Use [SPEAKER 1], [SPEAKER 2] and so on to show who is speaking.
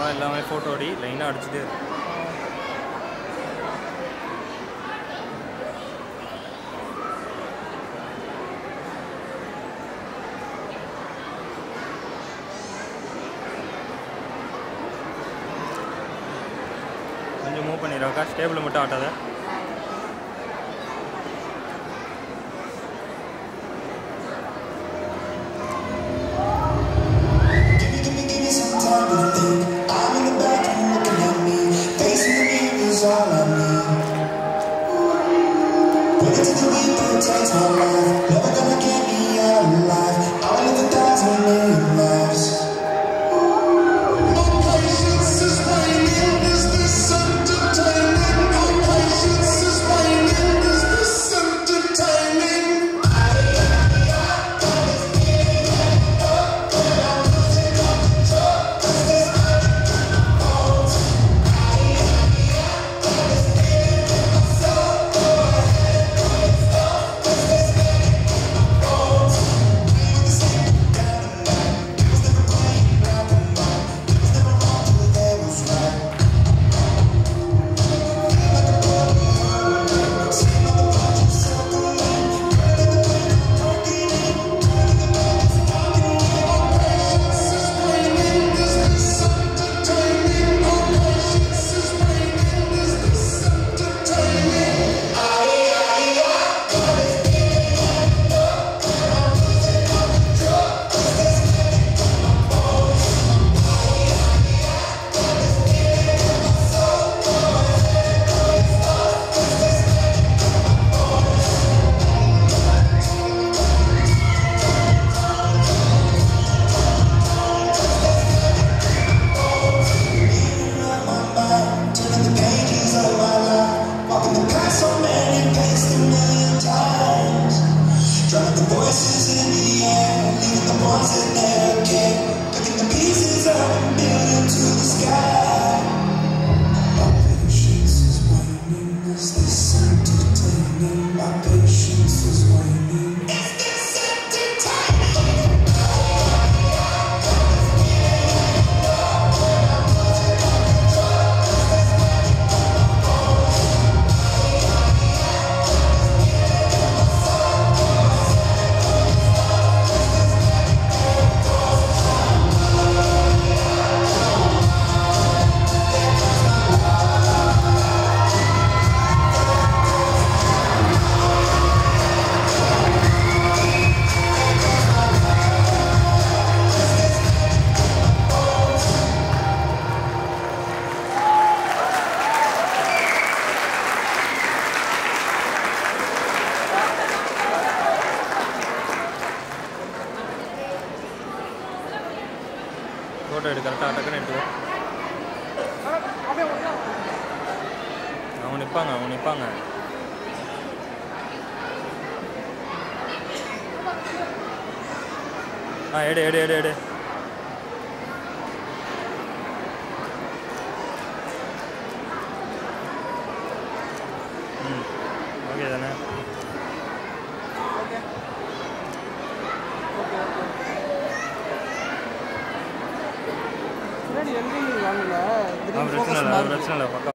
[SPEAKER 1] போகிறோம் எல்லாமே ஃபோட்டோ அடி லைனாக அடிச்சுட்டே இருக்கு கொஞ்சம் மூவ் பண்ணிடுறாக்கா ஸ்டேபிள் மட்டும் ஆட்டாத
[SPEAKER 2] Give me, give me some time to think. I'm in the bathroom looking at me. Facing the mirror is all I need. Waiting till the weekend takes my life. Never gonna get me out alive. I will live a thousand million lives. My patience is waning. Is this entertaining? My patience is waning. Is this entertaining? Turning the pages of my life, walking the path so many paced a million times. Driving the voices in the air, leaving the ones that never care. Picking the pieces up and building to the sky. My patience is waning. Is this entertaining? My patience is waning. Is this entertaining?
[SPEAKER 1] Photo எடு கரெக்டாக டக்குன்னு எடுத்துக்கோ அவங்க நிற்பாங்க அவங்க நிற்பாங்க ஆ எடு எடு எடு எடு ம் ஓகே தானே
[SPEAKER 3] பின்னாடி எல்இடி வாங்கல
[SPEAKER 1] ஆ பிரச்சனை இல்லை அது பிரச்சனை இல்லை பக்கா